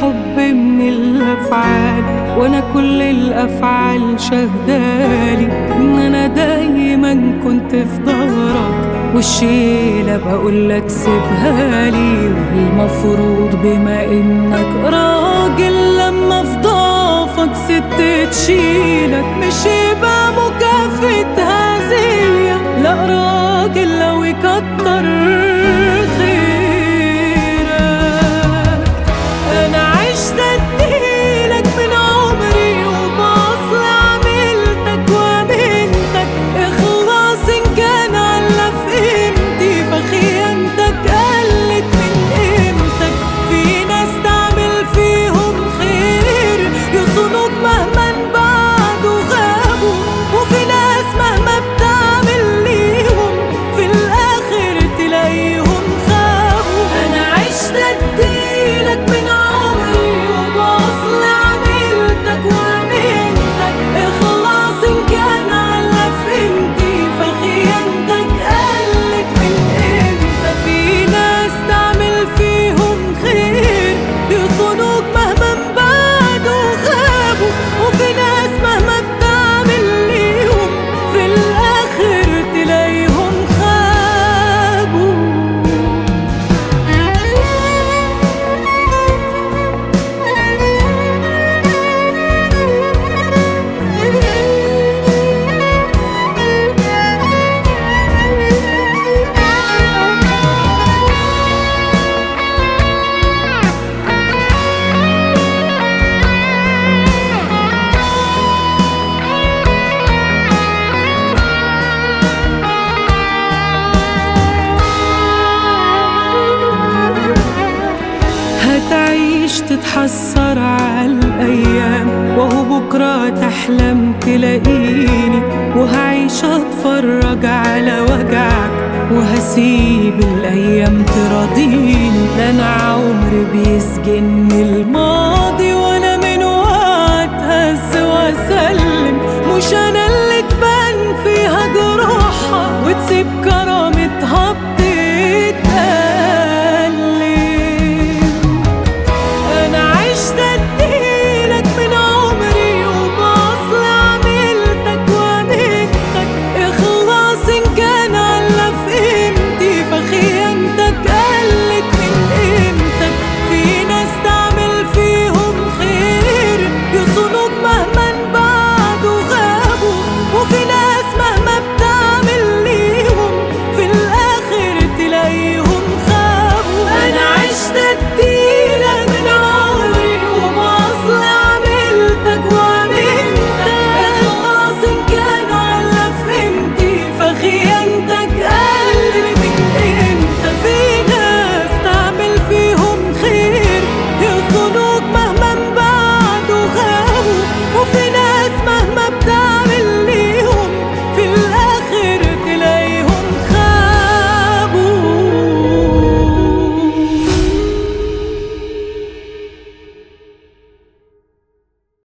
الحب من الأفعال وأنا كل الأفعال شهدالي إن أنا دايما كنت في ظهرك والشيلة بقولك سيبها لي والمفروض بما إنك راجل لما في ضعفك ست تشيلك مش يبقى مكافأة هزية لا راجل لو يكتر خيرك أنا عشت أديلك من عمري وبأصل عملتك وأمنتك إخلاص إن كان على في قيمتي فخيانتك قلت من قيمتك في ناس تعمل فيهم خير يصونوك مهما بعدوا غابوا وفي ناس مهما بتعمل ليهم في الآخر تلاقيهم خابوا أنا عشت أديلك من عمري وبأصل عملتك وأمنتك إخلاص إن كان على فهمتي فخيانتك قلت من إمتى في ناس تعمل فيهم خير يصونوك مهما بعدوا غابوا وفي ناس مهما بتعمل ليهم في الآخر تلاقيهم خابوا هتعيش تتحسر على الأيام وهو بكرة تحلم تلاقيني وهعيش أتفرج على وجعك وهسيب الأيام تراضيني ده أنا عمري بيسجني الماضي وأنا من وقت هز وأسلم مش أنا